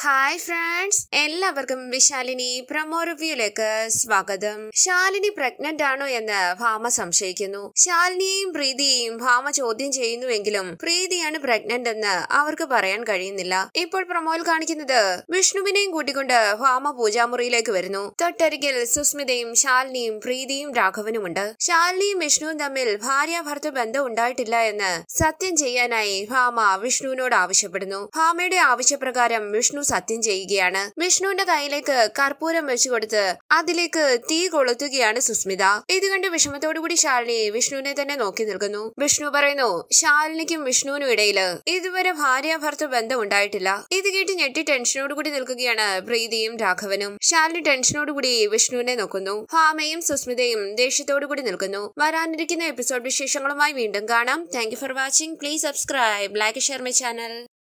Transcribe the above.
hi friends എല്ലാവർക്കും വിശാലിനി promo റിവ്യൂയിലേക്ക് സ്വാഗതം Shalini pregnant ആണോ എന്ന് ഭാമ സംശയിക്കുന്നു ശാലിനിയെയും പ്രീതിയെയും ഭാമ ചോദ്യം ചെയ്യുന്നുവെങ്കിലും പ്രീതിയാണ് പ്രഗ്നന്റ് എന്ന് അവർക്ക് പറയാൻ കഴിയുന്നില്ല ഇപ്പോൾ പ്രൊമോയിൽ കാണിക്കുന്നത് വിഷ്ണുവിനെയും കൂട്ടിക്കൊണ്ട് ഭാമ പൂജാമുറിയിലേക്ക് വരുന്നു തൊട്ടരികിൽ സുസ്മിതയും ശാലിനിയും പ്രീതിയും രാഘവനുമുണ്ട് ശാലിനിയും വിഷ്ണുവും തമ്മിൽ ഭാര്യാഭർത്തൃ ബന്ധം ഉണ്ടായിട്ടില്ല എന്ന് സത്യം ചെയ്യാനായി ഭാമ വിഷ്ണുവിനോട് ആവശ്യപ്പെടുന്നു ഭാമയുടെ ആവശ്യപ്രകാരം വിഷ്ണു സത്യം ചെയ്യുകയാണ് വിഷ്ണുവിന്റെ കയ്യിലേക്ക് കർപ്പൂരം വെച്ചു കൊടുത്ത് അതിലേക്ക് തീ കൊളുത്തുകയാണ് സുസ്മിത ഇത് കണ്ട് വിഷമത്തോടുകൂടി ശാലിനി വിഷ്ണുവിനെ തന്നെ നോക്കി നിൽക്കുന്നു വിഷ്ണു പറയുന്നു ശാലിനിക്കും വിഷ്ണുവിനും ഇടയില് ഇതുവരെ ഭാര്യാഭർത്തൃ ബന്ധം ഉണ്ടായിട്ടില്ല ഇത് കേട്ട് ഞെട്ടി ടെൻഷനോടുകൂടി നിൽക്കുകയാണ് പ്രീതിയും രാഘവനും ശാലിനി ടെൻഷനോടുകൂടി വിഷ്ണുവിനെ നോക്കുന്നു ഭാമയും സുസ്മിതയും ദേഷ്യത്തോടുകൂടി നിൽക്കുന്നു വരാനിരിക്കുന്ന എപ്പിസോഡ് വിശേഷങ്ങളുമായി വീണ്ടും കാണാം thank you for watching please subscribe like share my channel